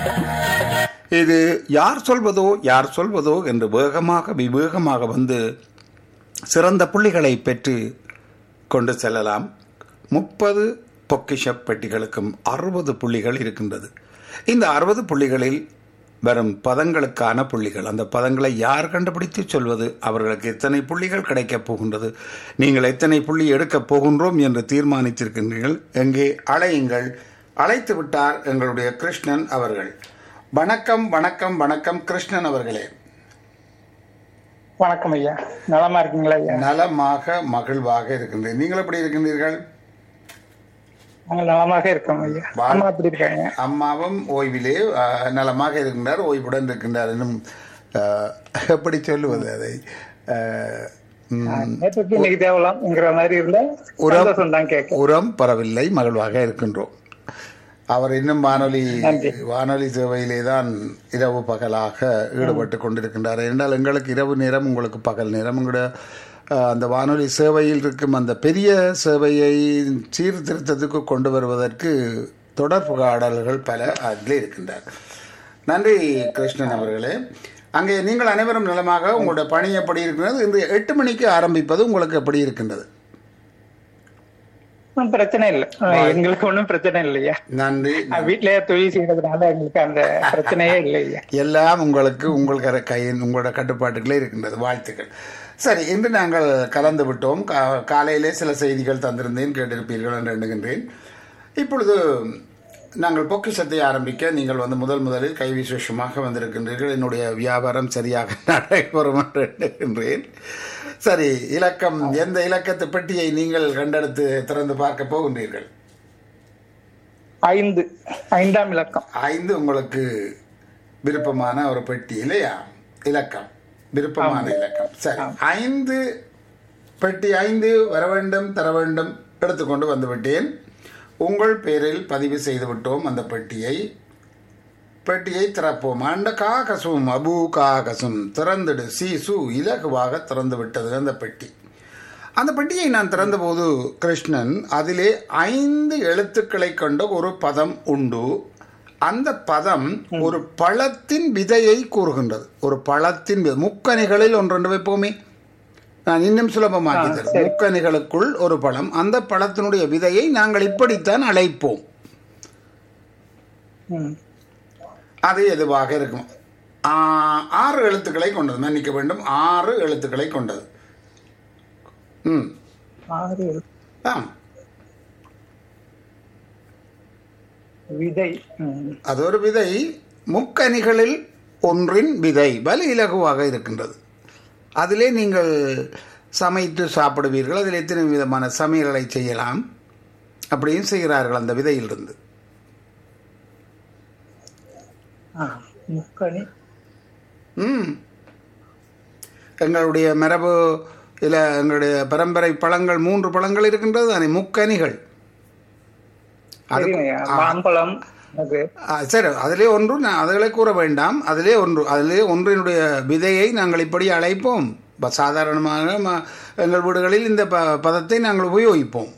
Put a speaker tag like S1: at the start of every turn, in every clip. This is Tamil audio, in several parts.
S1: இது யார் சொல்வதோ யார் சொல்வதோ என்று வேகமாக விவேகமாக வந்து சிறந்த புள்ளிகளை பெற்று கொண்டு செல்லலாம் முப்பது பொக்கிஷ பெட்டிகளுக்கும் அறுபது புள்ளிகள் இருக்கின்றது இந்த அறுபது புள்ளிகளில் வரும் பதங்களுக்கான புள்ளிகள் அந்த பதங்களை யார் கண்டுபிடித்து சொல்வது அவர்களுக்கு எத்தனை புள்ளிகள் கிடைக்கப் போகின்றது நீங்கள் எத்தனை புள்ளி எடுக்கப் போகின்றோம் என்று தீர்மானித்திருக்கின்றீர்கள் எங்கே அழையுங்கள் அழைத்து விட்டார் எங்களுடைய கிருஷ்ணன் அவர்கள் வணக்கம் வணக்கம் வணக்கம் கிருஷ்ணன் அவர்களே
S2: வணக்கம் ஐயா நலமா இருக்கீங்களா ஐயா
S1: நலமாக மகிழ்வாக இருக்கின்றேன் நீங்கள் எப்படி இருக்கின்றீர்கள்
S2: நாங்க நலமாக இருக்கோம் ஐயா
S1: வா-
S2: அம்மா எப்படி இருக்காங்க
S1: அம்மாவும் ஓய்விலே அஹ், நலமாக இருக்கின்றார் ஓய்வுடன் இருக்கின்றார் இன்னும் அஹ், எப்படி சொல்லுவது அதை அஹ், ம்,
S2: நேற்றுக்கு இன்னைக்கு தேவலாம்ங்கிற மாதிரி இருந்த
S1: உரம்.
S2: சந்தோஷம் தான் கேட்க
S1: உரம் பரவில்லை மகிழ்வாக இருக்கின்றோம் அவர் இன்னும் வானொலி
S2: நன்றி.
S1: வானொலி சேவையிலே தான் இரவு பகலாக ஈடுபட்டு கொண்டிருக்கின்றார் என்றால் எங்களுக்கு இரவு நேரம் உங்களுக்கு பகல் நேரம் உங்களோட அஹ், அந்த வானொலி சேவையில் இருக்கும் அந்த பெரிய சேவையை சீர்திருத்தத்துக்கு கொண்டு வருவதற்கு தொடர்புகாடல்கள் பல அதில் இருக்கின்றார் நன்றி கிருஷ்ணன் அவர்களே அங்கே நீங்கள் அனைவரும் நலமாக உங்களுடைய பணி எப்படி இருக்கிறது இன்று எட்டு மணிக்கு ஆரம்பிப்பது உங்களுக்கு எப்படி இருக்கின்றது
S2: ஒண்ணும் பிரச்சனை இல்ல எங்களுக்கு ஒண்ணும் பிரச்சனை இல்லையா
S1: நன்றி
S2: வீட்லயே தொழில் செய்யறதுனால எங்களுக்கு அந்த பிரச்சனையே இல்லை ஐயா
S1: எல்லாம் உங்களுக்கு உங்கள் கர- கையின் உங்களோட கட்டுப்பாட்டுகளே இருக்கின்றது வாழ்த்துக்கள் சரி இன்று நாங்கள் கலந்து விட்டோம் கா- காலையிலே சில செய்திகள் தந்திருந்தேன் கேட்டிருப்பீர்கள் என்று எண்ணுகின்றேன் இப்பொழுது நாங்கள் பொக்கிஷத்தை ஆரம்பிக்க நீங்கள் வந்து முதல் முதலில் கை விசேஷமாக வந்திருக்கின்றீர்கள் என்னுடைய வியாபாரம் சரியாக நடைபெறும் என்று எண்ணுகின்றேன் சரி இலக்கம் எந்த இலக்கத்து பெட்டியை நீங்கள் கண்டெடுத்து திறந்து பார்க்க போகின்றீர்கள்
S2: ஐந்து ஐந்தாம் இலக்கம்
S1: ஐந்து உங்களுக்கு விருப்பமான ஒரு பெட்டி இல்லையா இலக்கம் விருப்பமான இலக்கம் சரி ஐந்து பெட்டி ஐந்து வர வேண்டும் தர வேண்டும் எடுத்துக்கொண்டு வந்து விட்டேன் உங்கள் பேரில் பதிவு செய்து விட்டோம் அந்த பெட்டியை பெட்டியை திறப்போம் அண்ட காகசும் அபு காகசும் திறந்துடு சீசு இலகுவாக திறந்து விட்டது அந்த பெட்டி அந்த பெட்டியை நான் திறந்தபோது கிருஷ்ணன் அதிலே ஐந்து எழுத்துக்களை கொண்ட ஒரு பதம் உண்டு அந்த பதம் ஒரு பழத்தின் விதையை கூறுகின்றது ஒரு பழத்தின் விதை முக்கணிகளில் ஒன்றொன்று வைப்போமே நான் இன்னும் சுலபமாக்கி தரேன் முக்கணிகளுக்குள் ஒரு பழம் அந்த பழத்தினுடைய விதையை நாங்கள் இப்படித்தான் அழைப்போம்
S2: ம்.
S1: அது எதுவாக இருக்கும் ஆ, ஆறு எழுத்துக்களை கொண்டது மன்னிக்க வேண்டும் ஆறு எழுத்துக்களை கொண்டது ம்
S2: ஆறு
S1: ஆம்
S2: விதை ம்.
S1: அது ஒரு விதை முக்கனிகளில் ஒன்றின் விதை வலி இலகுவாக இருக்கின்றது அதிலே நீங்கள் சமைத்து சாப்பிடுவீர்கள் அதில் எத்தனை விதமான சமையல்களை செய்யலாம் அப்படியும் செய்கிறார்கள் அந்த விதையிலிருந்து
S2: ஆ, முக்கணி
S1: ம் எங்களுடைய மரபு இல்லை எங்களுடைய பரம்பரை பழங்கள் மூன்று பழங்கள் இருக்கின்றது தானே முக்கனிகள் அது
S2: தெரியும் ஐயா. மாம்பழம் அது
S1: ஆ, சரி அதிலே ஒன்று நான் அதிலே கூற வேண்டாம் அதிலே ஒன்று அதிலே ஒன்றினுடைய விதையை நாங்கள் இப்படி அழைப்போம் ப- சாதாரணமாக ம- எங்கள் வீடுகளில் இந்த ப பதத்தை நாங்கள் உபயோகிப்போம்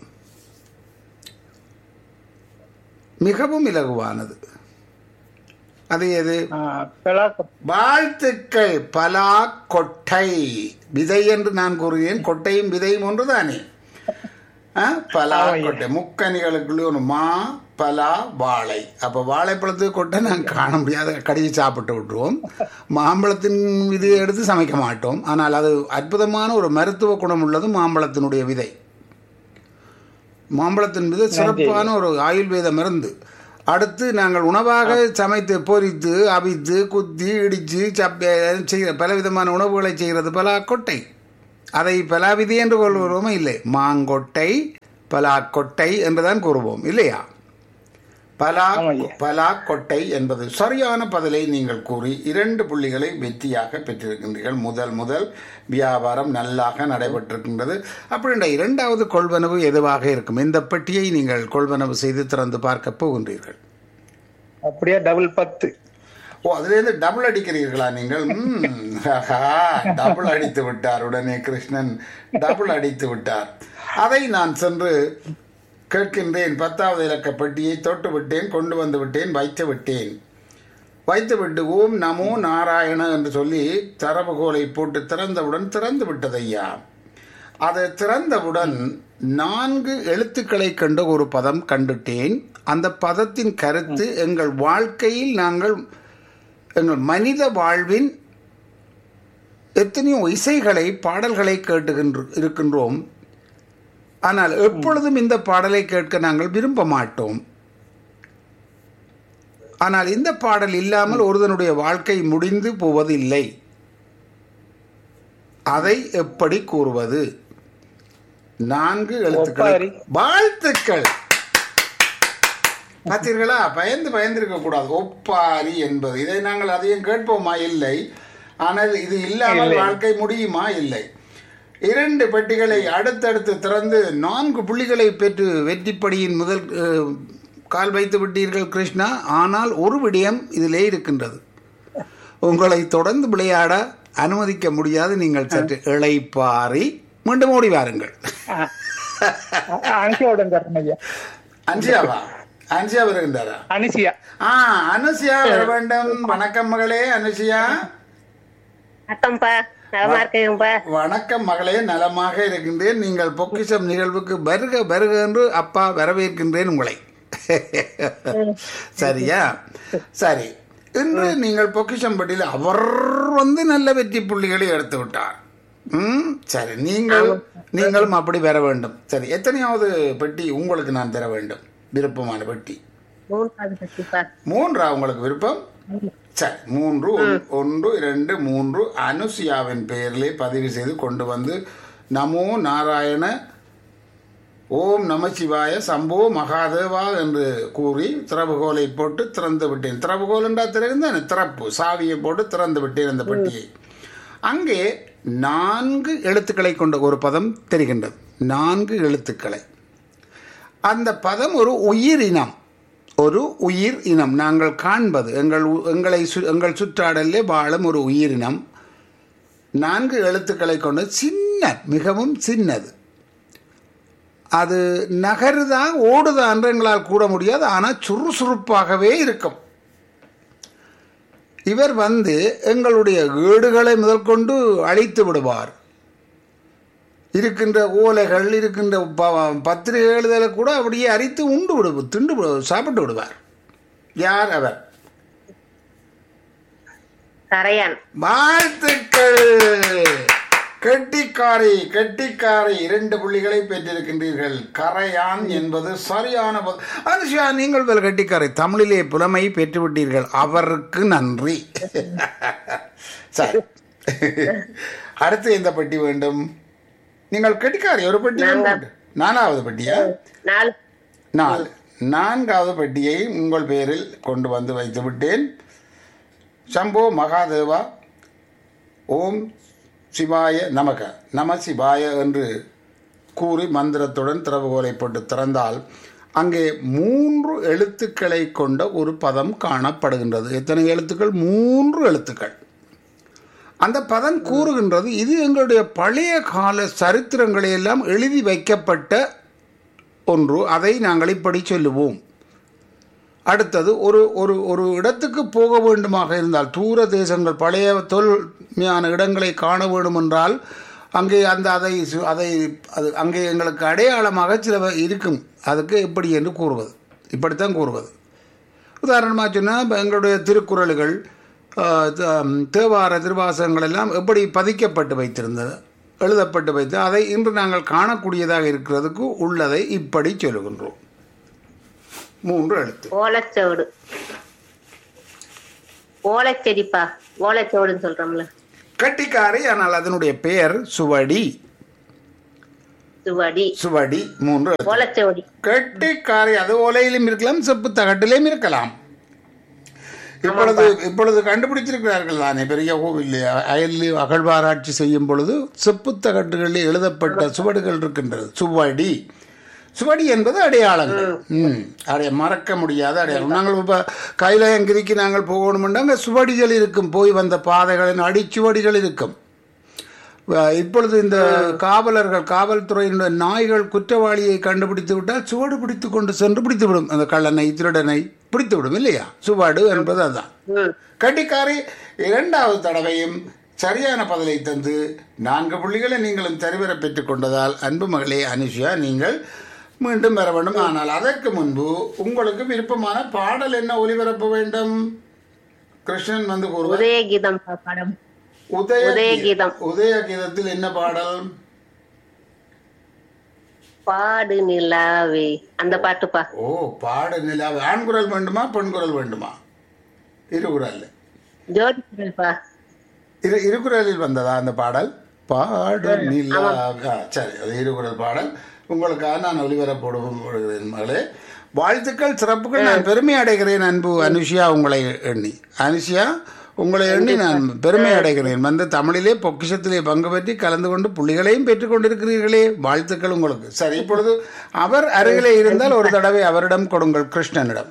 S1: மிகவும் இலகுவானது அது எது
S2: ஆ, பெலாக்கம்
S1: வாழ்த்துக்கள் பலா கொட்டை விதை என்று நான் கூறுகிறேன் கொட்டையும் விதையும் ஒன்றுதானே ஆ, பலா கொட்டை முக்கனிகளுக்குள்ளே ஒரு மா பலா வாழை அப்போ வாழைப்பழத்துக்கு கொட்டை நான் காண முடியாத கடிச்சு சாப்பிட்டு விட்டுருவோம் மாம்பழத்தின் விதையை எடுத்து சமைக்க மாட்டோம் ஆனால் அது அற்புதமான ஒரு மருத்துவ குணம் உள்ளது மாம்பழத்தினுடைய விதை மாம்பழத்தின் விதை சிறப்பான ஒரு ஆயுர்வேத மருந்து அடுத்து நாங்கள் உணவாக சமைத்து பொரித்து அவித்து குத்தி இடித்து சப்ப செய்கிற பலவிதமான உணவுகளை செய்கிறது பலா கொட்டை அதை பலாவிதி என்று கொள்கிறோமோ இல்லை மாங்கொட்டை பலாக்கொட்டை என்றுதான் கூறுவோம் இல்லையா பலா
S2: ஆமாய்யா.
S1: பலா கொட்டை என்பது சரியான பதிலை நீங்கள் கூறி இரண்டு புள்ளிகளை வெற்றியாக பெற்றிருக்கின்றீர்கள் முதல் முதல் வியாபாரம் நல்லாக நடைபெற்றிருக்கின்றது அப்படின்ற இரண்டாவது கொள்வனவு எதுவாக இருக்கும் இந்த பெட்டியை நீங்கள் கொள்வனவு செய்து திறந்து பார்க்க போகின்றீர்கள்
S2: அப்படியே டபுள் பத்து
S1: ஓ அதுலேருந்து டபுள் அடிக்கிறீர்களா நீங்கள் ம், ஆஹா, டபுள் அடித்து விட்டார் உடனே கிருஷ்ணன் டபுள் அடித்து விட்டார் அதை நான் சென்று கேட்கின்றேன் பத்தாவது இலக்க பெட்டியை தொட்டு விட்டேன் கொண்டு வந்து விட்டேன் வைத்து விட்டேன் வைத்துவிட்டு ஓம் நமோ நாராயண என்று சொல்லி தரவுகோலை போட்டு திறந்தவுடன் திறந்து விட்டது ஐயா அது திறந்தவுடன் நான்கு எழுத்துக்களை கண்ட ஒரு பதம் கண்டுட்டேன் அந்த பதத்தின் கருத்து எங்கள் வாழ்க்கையில் நாங்கள் எங்கள் மனித வாழ்வின் எத்தனையோ இசைகளை பாடல்களை கேட்டுகின்ற இருக்கின்றோம் ஆனால் எப்பொழுதும் இந்த பாடலை கேட்க நாங்கள் விரும்ப மாட்டோம் ஆனால் இந்த பாடல் இல்லாமல் ஒருவனுடைய வாழ்க்கை முடிந்து போவதில்லை அதை எப்படி கூறுவது நான்கு எழுத்துக்கள்
S2: ஒப்பாரி.
S1: வாழ்த்துக்கள் பார்த்தீர்களா பயந்து பயந்திருக்க கூடாது ஒப்பாரி என்பது இதை நாங்கள் அதையும் கேட்போமா இல்லை ஆனால் இது இல்லாமல்
S2: இல்லை.
S1: வாழ்க்கை முடியுமா இல்லை இரண்டு பெட்டிகளை அடுத்தடுத்து திறந்து நான்கு புள்ளிகளை பெற்று வெற்றிப்படியின் முதல் அஹ், கால் வைத்து விட்டீர்கள் கிருஷ்ணா ஆனால் ஒரு விடயம் இதிலே இருக்கின்றது உங்களை தொடர்ந்து விளையாட அனுமதிக்க முடியாது நீங்கள் சற்று இளைப்பாரி மீண்டும் ஓடி வாருங்கள்
S2: அனுசியாவுடன் தரணும் ஐயா
S1: அன்சியாவா அன்சியா வருகின்றாரா
S2: அனுசியா
S1: ஆ அனுசியா வர வேண்டும் வணக்கம் மகளே அனுசியா
S3: வணக்கம்ப்பா நலமா இருக்கேங்கப்பா
S1: வணக்கம் மகளே நலமாக இருக்கின்றேன் நீங்கள் பொக்கிஷம் நிகழ்வுக்கு வருக வருக என்று அப்பா வரவேற்கின்றேன் உங்களை சரியா சரி இன்று நீங்கள் பொக்கிஷம் பட்டியல் அவர் வந்து நல்ல வெற்றி புள்ளிகளை எடுத்து விட்டார் ம் சரி நீங்கள் நீங்களும் அப்படி வர வேண்டும் சரி எத்தனையாவது பெட்டி உங்களுக்கு நான் தர வேண்டும் விருப்பமான பெட்டி
S3: மூன்றாவது பட்டிப்பா
S1: மூன்றா உங்களுக்கு விருப்பம் சரி மூன்று ஒன்- ஒன்று இரண்டு மூன்று அனுசியாவின் பெயரிலே பதிவு செய்து கொண்டு வந்து நமோ நாராயண ஓம் நமசிவாய சம்போ மகாதேவா என்று கூறி திறவுகோலை போட்டு திறந்து விட்டேன் திறவுகோல் என்றா தெரிந்தானே திறப்பு சாவியை போட்டு திறந்து விட்டேன் அந்த பெட்டியை அங்கே நான்கு எழுத்துக்களை கொண்ட ஒரு பதம் தெரிகின்றது நான்கு எழுத்துக்களை அந்த பதம் ஒரு உயிரினம் ஒரு உயிர் இனம் நாங்கள் காண்பது எங்கள் உ- எங்களை சு- எங்கள் சுற்றாடலே வாழும் ஒரு உயிரினம் நான்கு எழுத்துக்களை கொண்ட சின்ன மிகவும் சின்னது அது நகருதா ஓடுதா என்று எங்களால் கூற முடியாது ஆனால் சுறுசுறுப்பாகவே இருக்கும் இவர் வந்து எங்களுடைய ஏடுகளை முதல் கொண்டு அழித்து விடுவார் இருக்கின்ற ஓலைகள் இருக்கின்ற ப- பத்திரிகை எழுதலை கூட அப்படியே அரித்து உண்டு விடு திண்டு விடு- சாப்பிட்டு விடுவார் யார் அவர்
S3: கரையான்
S1: வாழ்த்துக்கள் கெட்டிக்காரி கெட்டிக்காரி இரண்டு புள்ளிகளை பெற்றிருக்கின்றீர்கள் கரையான் என்பது சரியான பத- அனுஷா நீங்கள் வேறு கெட்டிக்காரை தமிழிலே புலமை பெற்றுவிட்டீர்கள் அவருக்கு நன்றி சரி அடுத்து எந்த பெட்டி வேண்டும் நீங்கள் கெட்டிக்காரி ஒரு பெட்டி வேண்டும். நாலாவது பெட்டியா
S3: நாலு
S1: நாலு நான்காவது பெட்டியை உங்கள் பெயரில் கொண்டு வந்து வைத்து விட்டேன் சம்போ மகாதேவா ஓம் சிவாய நமக நம சிவாய என்று கூறி மந்திரத்துடன் திறவுகோலை போட்டு திறந்தால் அங்கே மூன்று எழுத்துக்களை கொண்ட ஒரு பதம் காணப்படுகின்றது எத்தனை எழுத்துக்கள் மூன்று எழுத்துக்கள் அந்த பதம் கூறுகின்றது இது எங்களுடைய பழைய கால சரித்திரங்களை எல்லாம் எழுதி வைக்கப்பட்ட ஒன்று அதை நாங்கள் இப்படி சொல்லுவோம் அடுத்தது ஒரு ஒரு ஒரு இடத்துக்கு போக வேண்டுமாக இருந்தால் தூர தேசங்கள் பழைய தொல்மையான இடங்களை காண வேண்டும் என்றால் அங்கே அந்த அதை சு- அதை அது அங்கே எங்களுக்கு அடையாளமாக சில இருக்கும் அதுக்கு எப்படி என்று கூறுவது இப்படித்தான் கூறுவது உதாரணமாக சொன்னால் இப்ப எங்களுடைய திருக்குறள்கள் ஆஹ், த- தேவார திருவாசகங்கள் எல்லாம் எப்படி பதிக்கப்பட்டு வைத்திருந்தது எழுதப்பட்டு வைத்து அதை இன்று நாங்கள் காணக்கூடியதாக இருக்கிறதுக்கு உள்ளதை இப்படி சொல்லுகின்றோம் மூன்று எழுத்து
S3: ஓலைச்சோடு ஓலைச்செடிப்பா ஓலைச்சோடுன்னு சொல்றோம்ல
S1: கட்டிக்காரி ஆனால் அதனுடைய பெயர் சுவடி
S3: சுவடி
S1: சுவடி மூன்று எழுத்து.
S3: ஓலைச்சோடி
S1: கட்டிக்காரி அது ஓலையிலும் இருக்கலாம் செப்பு தகட்டிலும் இருக்கலாம் இப்பொழுது இப்பொழுது கண்டுபிடிச்சிருக்கிறார்கள் தானே பெரிய கோவில் அயலில் அகழ்வாராய்ச்சி செய்யும் பொழுது செப்பு தகட்டுகளில் எழுதப்பட்ட சுவடுகள் இருக்கின்றது சுவடி சுவடி என்பது அடையாளங்கள் ம் அடைய மறக்க முடியாத அடையாளம் நாங்கள் இப்போ கைலாயங்கிரிக்கு நாங்கள் போகணுமெண்டா அங்கே சுவடிகள் இருக்கும் போய் வந்த பாதைகளின் அடிச்சுவடிகள் இருக்கும் அஹ் இப்பொழுது இந்த காவலர்கள் காவல்துறையினுடைய நாய்கள் குற்றவாளியை கண்டுபிடித்து விட்டால் சுவடு பிடித்து கொண்டு சென்று பிடித்து விடும் அந்த கள்ளனை திருடனை பிடித்து விடும் இல்லையா சுவாடு என்பது அதுதான்
S3: ம்
S1: கட்டிக்காரி இரண்டாவது தடவையும் சரியான பதிலை தந்து நான்கு புள்ளிகளை நீங்களும் சரிவர பெற்றுக் கொண்டதால் அன்பு மகளே அனுஷியா நீங்கள் மீண்டும் வர வேண்டும் ஆனால் அதற்கு முன்பு உங்களுக்கு விருப்பமான பாடல் என்ன ஒளிபரப்ப வேண்டும் கிருஷ்ணன் வந்து கூறுவார்
S3: உதயகீதம் பா படம்
S1: உதய
S3: உதயகீதம்.
S1: உதய கீதத்தில் என்ன பாடல்
S3: பாடு நிலாவே அந்த பாட்டுப்பா
S1: ஓ பாடு நிலாவு ஆண் குரல் வேண்டுமா பெண் குரல் வேண்டுமா இருகுரல்
S3: ஜோடி குரல்பா
S1: இரு இருகுரலில் வந்ததா அந்த பாடல் பாடு நிலா ஆ, சரி அது இருகுரல் பாடல் உங்களுக்காக நான் ஒளிபரப்போடுகிறேன் மகளே வாழ்த்துக்கள் சிறப்புகள் நான் பெருமை அடைகிறேன் அன்பு அனுஷியா உங்களை எண்ணி அனுஷியா உங்களை எண்ணி நான் பெருமை அடைகிறேன் வந்து தமிழிலே பொக்கிஷத்திலே பங்கு பெற்றி கலந்து கொண்டு புள்ளிகளையும் பெற்றுக் கொண்டிருக்கிறீர்களே வாழ்த்துக்கள் உங்களுக்கு சரி இப்பொழுது அவர் அருகிலே இருந்தால் ஒரு தடவை அவரிடம் கொடுங்கள் கிருஷ்ணனிடம்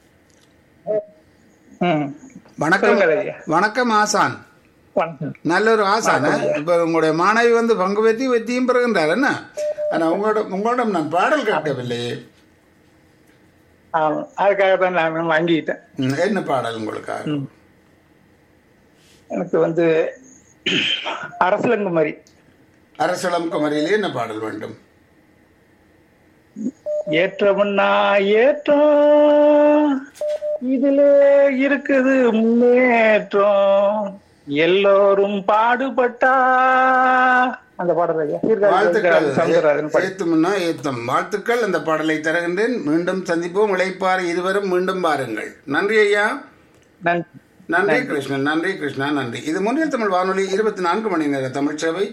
S2: ம்
S1: வணக்கம்
S2: சொல்லுங்கள் ஐயா.
S1: வணக்கம் ஆசான்
S2: வணக்கம்
S1: நல்ல ஒரு ஆசான இப்ப உங்களுடைய மாணவி வந்து பங்கு பெற்றி வெற்றியும் பெறுகின்றார் என்ன ஆனா உங்களிடம் உங்களிடம் நான் பாடல் கேட்கவில்லையே
S2: ஆமா அதுக்காக தான் நான் வாங்கிட்டேன்
S1: ம், என்ன பாடல் உங்களுக்காக
S2: எனக்கு வந்து அரசலங்கு மாதிரி
S1: அரசளம் குமரியிலே என்ன பாடல் வேண்டும்
S2: ஏற்றமுன்னா ஏற்றம் இதுல இருக்குது முன்னேற்றம் எல்லோரும் பாடுபட்டா அந்த பாடல் ஐயா
S1: வாழ்த்துக்கள்
S2: சவுந்தரராஜன் பாடி
S1: ஏத்தும்னா ஏத்தம் வாழ்த்துக்கள் அந்த பாடலை தருகின்றேன் மீண்டும் சந்திப்போம் இளைப்பாறு இருவரும் மீண்டும் பாருங்கள் நன்றி ஐயா
S2: நன்றி
S1: நன்றி கிருஷ்ணன் நன்றி கிருஷ்ணா நன்றி இது முன்னில் தமிழ் வானொலி இருபத்தி நான்கு மணி நேர தமிழ் சேவை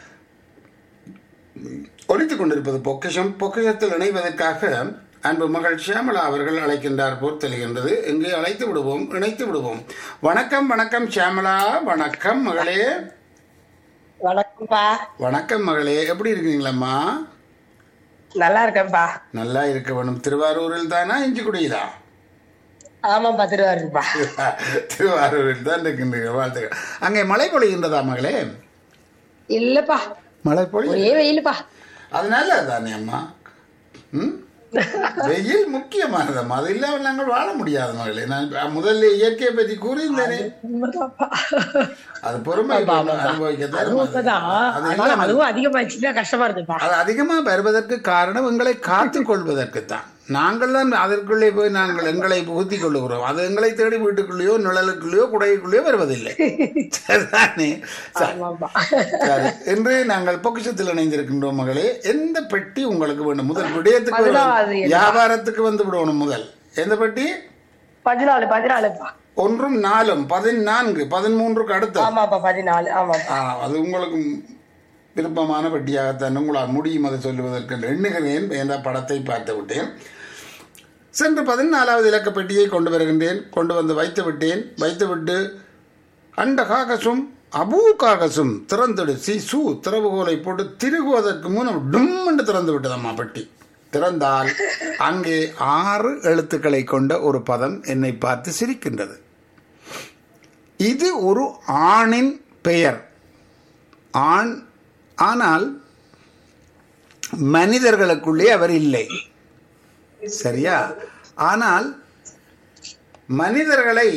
S1: ஒலித்துக் கொண்டிருப்பது பொக்கிஷம் பொக்கிஷத்தில் இணைவதற்காக அன்பு மகள் ஷியாமலா அவர்கள் அழைக்கின்றார் போர் தெரிகின்றது இங்கே அழைத்து விடுவோம் இணைத்து விடுவோம் வணக்கம் வணக்கம் ஷியாமலா வணக்கம் மகளே
S4: வணக்கம்ப்பா
S1: வணக்கம் மகளே எப்படி இருக்கீங்களம்மா
S4: நல்லா இருக்கேன்ப்பா
S1: நல்லா இருக்க வேணும் திருவாரூரில் தானா இஞ்சிக்குடியிலா
S4: ஆமாப்பா திருவாரூர்ப்பா
S1: திருவாரூரில் தான் இருக்கின்றீர்கள் வாழ்த்துக்கள் அங்கே மழை பொழிகின்றதா மகளே
S4: இல்லப்பா
S1: மழை பொழி
S4: ஒரே வெயிலுப்பா
S1: அதனால தானே அம்மா ம்? வெயில் முக்கியமானதம்மா அது இல்லாமல் நாங்கள் வாழ முடியாது மகளே நான் இப்ப முதல்ல இயற்கையை பற்றி கூறியிருந்தேனே
S4: உண்மைதான்ப்பா.
S1: அது பொறுமை அனுபவிக்கத்தான்
S4: அதுவும் உண்மைதான்
S1: அது
S4: ஆனா
S1: இல்லாமல்
S4: அதுவும் அதிகமாச்சுன்னா கஷ்டமா இருக்குப்பா
S1: அது அதிகமாக வருவதற்கு காரணம் எங்களை காத்துக் கொள்வதற்கு தான் நாங்கள் தான் அதற்குள்ளே போய் நாங்கள் எங்களை புகுத்தி கொள்ளுகிறோம் அது எங்களை தேடி வீட்டுக்குள்ளேயோ நிழலுக்குள்ளேயோ குடையுக்குள்ளேயோ வருவதில்லை சரிதானே சரி.
S4: ஆமாப்பா
S1: சரி இன்று நாங்கள் பொக்கிஷத்தில் இணைந்திருக்கின்றோம் மகளே எந்த பெட்டி உங்களுக்கு வேண்டும் முதல் விடயத்துக்கு
S4: பதினாறு
S1: வரும். வியாபாரத்துக்கு வந்து விடணும் முதல் எந்த பெட்டி
S4: பதினாலு பதினாலுப்பா
S1: ஒன்றும் நாலும் பதினான்கு பதிமூன்றுக்கு அடுத்த
S4: ஆமாப்பா பதினாலு ஆமாப்பா
S1: ஆ, அது உங்களுக்கு விருப்பமான பெட்டியாகத்தான் உங்களால் முடியும் அதை சொல்லுவதற்கு எண்ணுகிறேன் என்ற படத்தை பார்த்து விட்டேன் சென்று பதினாலாவது இலக்க பெட்டியை கொண்டு வருகின்றேன் கொண்டு வந்து வைத்து விட்டேன் வைத்துவிட்டு அண்ட காகசும் அபூ காகசும் திறந்துடு சி சு திறவுகோலை போட்டு திருகுவதற்கு முன் டும் என்று திறந்து விட்டதம்மா பெட்டி திறந்தால் அங்கே ஆறு எழுத்துக்களை கொண்ட ஒரு பதம் என்னை பார்த்து சிரிக்கின்றது இது ஒரு ஆணின் பெயர் ஆண் ஆனால் மனிதர்களுக்குள்ளே அவர் இல்லை சரியா ஆனால் மனிதர்களை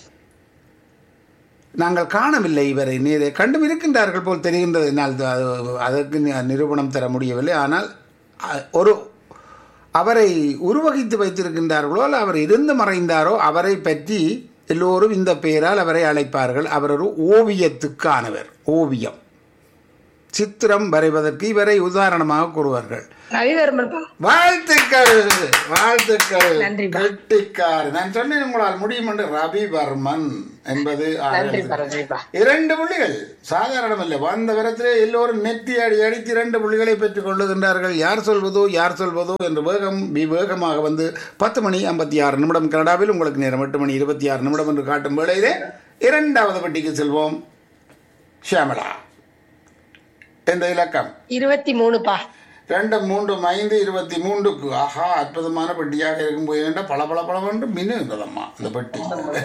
S1: நாங்கள் காணவில்லை இவரை நீரை கண்டும் இருக்கின்றார்கள் போல் தெரிகின்றது என்னால் அது- அதற்கு நி- நிரூபணம் தர முடியவில்லை ஆனால் அ- ஒரு அவரை உருவகித்து வைத்திருக்கின்றார்களோ அல்ல அவர் இருந்து மறைந்தாரோ அவரை பற்றி எல்லோரும் இந்த பெயரால் அவரை அழைப்பார்கள் அவர் ஒரு ஓவியத்துக்கானவர் ஓவியம் சித்திரம் வரைவதற்கு இவரை உதாரணமாக கூறுவார்கள்
S4: ரவிவர்மன்ப்பா
S1: வாழ்த்துக்கள் வாழ்த்துக்கள்
S4: நன்றிப்பா.
S1: கெட்டிக்கார் நான் சொன்னேன் உங்களால் முடியும் என்று ரவிவர்மன் என்பது ஆறு
S4: நன்றிப்பா
S1: எழுத்து.
S4: நன்றிப்பா
S1: இரண்டு புள்ளிகள் சாதாரணமல்ல வந்த விரத்திலே எல்லோரும் நெத்தி அடி அடித்து இரண்டு புள்ளிகளை பெற்றுக் கொள்ளுகின்றார்கள் யார் சொல்வதோ யார் சொல்வதோ என்று வேகம் விவேகமாக வந்து பத்து மணி ஐம்பத்தி ஆறு நிமிடம் கனடாவில் உங்களுக்கு நேரம் எட்டு மணி இருபத்தி ஆறு நிமிடம் என்று காட்டும் வேளையிலே இரண்டாவது பெட்டிக்கு செல்வோம் ஷியாமலா என்ற இலக்கம்
S4: இருபத்தி மூணுப்பா
S1: ரெண்டு மூன்று ஐந்து இருபத்தி மூன்றுக்கு ஆஹா அற்புதமான பெட்டியாக இருக்கும் போது ஏன்டா பல பல பலவென்று மின்னுகிறதம்மா அந்த பெட்டி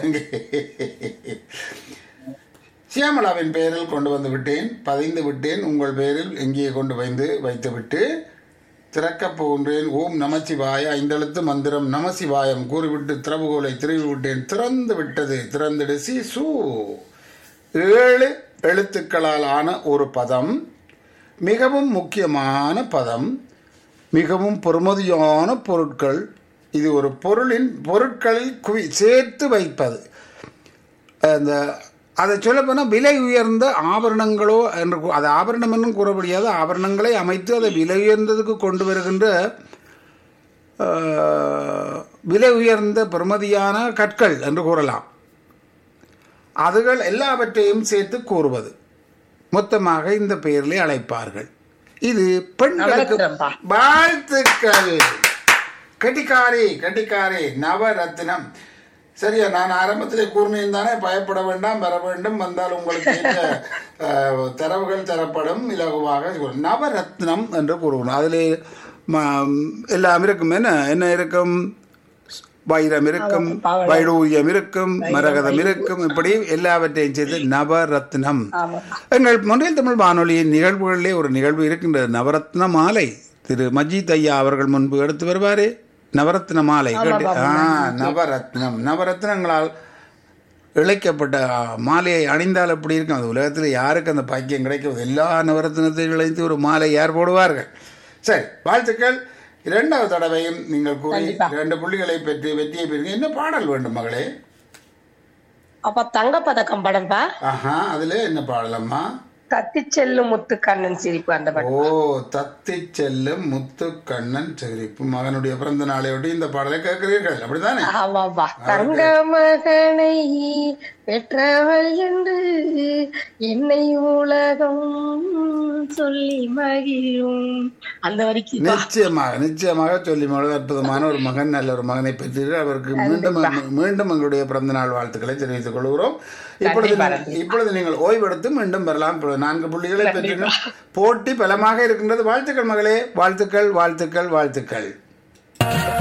S1: சியாமலாவின் பெயரில் கொண்டு வந்து விட்டேன் பதிந்து விட்டேன் உங்கள் பெயரில் எங்கே கொண்டு வந்து வைத்து விட்டு திறக்கப் போகின்றேன் ஓம் நமசிவாய ஐந்தெழுத்து மந்திரம் நமசிவாயம் கூறிவிட்டு திறவுகோலை திருவி விட்டேன் திறந்து விட்டது திறந்திடு சி சூ ஏழு எழுத்துக்களால் ஆன ஒரு பதம் மிகவும் முக்கியமான பதம் மிகவும் பொறுமதியான பொருட்கள் இது ஒரு பொருளின் பொருட்களில் குவி சேர்த்து வைப்பது அந்த அதை சொல்லப்போனால் விலை உயர்ந்த ஆபரணங்களோ என்று கூ- அது ஆபரணம் என்னும் கூற முடியாது ஆபரணங்களை அமைத்து அதை விலை உயர்ந்ததுக்கு கொண்டு வருகின்ற ஆஹ், விலை உயர்ந்த பெறுமதியான கற்கள் என்று கூறலாம் அதுகள் எல்லாவற்றையும் சேர்த்து கூறுவது மொத்தமாக இந்த பெயரிலே அழைப்பார்கள் இது பெண்களுக்கு
S4: நவரத்னம்பா.
S1: வாழ்த்துக்கள் கட்டிக்காரி கட்டிக்காரி நவரத்னம் சரியா நான் ஆரம்பத்திலே கூறினேன் தானே பயப்பட வேண்டாம் வர வேண்டும் வந்தால் உங்களுக்கு ஏற்ற, அஹ், தரவுகள் தரப்படும் இலகுவாக கூறு- நவரத்னம் என்று கூறுகிறோம் அதிலே ம- எல்லாம் இருக்கும் என்ன என்ன இருக்கும் வைரம் இருக்கும் வைடூரியம் இருக்கும் மரகதம் இருக்கும் இப்படி எல்லாவற்றையும் சேர்த்து நவரத்னம்
S4: ஆமாப்பா
S1: எங்கள் மொழியில் தமிழ் வானொலியின் நிகழ்வுகளிலே ஒரு நிகழ்வு இருக்கின்றது நவரத்ன மாலை திரு மஜித் ஐயா அவர்கள் முன்பு எடுத்து வருவாரே நவரத்ன மாலை கேட்டு ஆ நவரத்னம் நவரத்னங்களால் இழைக்கப்பட்ட ஆ, மாலையை அணிந்தால் எப்படி இருக்கும் அது உலகத்தில் யாருக்கு அந்த பாக்கியம் கிடைக்கும் எல்லா நவரத்னத்தையும் இழைத்து ஒரு மாலை யார் போடுவார்கள் சரி வாழ்த்துக்கள் இரண்டாவது தடவையும் நீங்கள் கூறி இரண்டு புள்ளிகளை பெற்று வெற்றியை பெறுங்க என்ன பாடல் வேண்டும் மகளே
S4: அப்ப தங்க பதக்கம் படம்பா
S1: ஆஹா அதுல என்ன பாடலம்மா
S4: கத்தி செல்லும் முத்து கண்ணன் சிரிப்பு அந்த படம்
S1: ஓ தத்தி செல்லும் முத்து கண்ணன் சிரிப்பு மகனுடைய பிறந்த நாளையொட்டி இந்த பாடலை கேட்கிறீர்கள் அப்படித்தானே
S4: ஆமாப்பா தங்க மகனை பெற்றவள் என்று என்னை உலகம் சொல்லி மகிழும் அந்த வரைக்கும்
S1: நிச்சயமாக நிச்சயமாக சொல்லி மகள் அற்புதமான ஒரு மகன் நல்ல ஒரு மகனை பெற்றீர்கள் அவருக்கு மீண்டும் மீண்டும் எங்களுடைய பிறந்த நாள் வாழ்த்துக்களை தெரிவித்துக் கொள்கிறோம் இப்பொழுது நீங்கள்- இப்பொழுது நீங்கள் ஓய்வெடுத்து மீண்டும் வரலாம் இப்பொழுது நான்கு புள்ளிகளை பெற்றீர்கள் போட்டி பலமாக இருக்கின்றது வாழ்த்துக்கள் மகளே வாழ்த்துக்கள் வாழ்த்துக்கள் வாழ்த்துக்கள்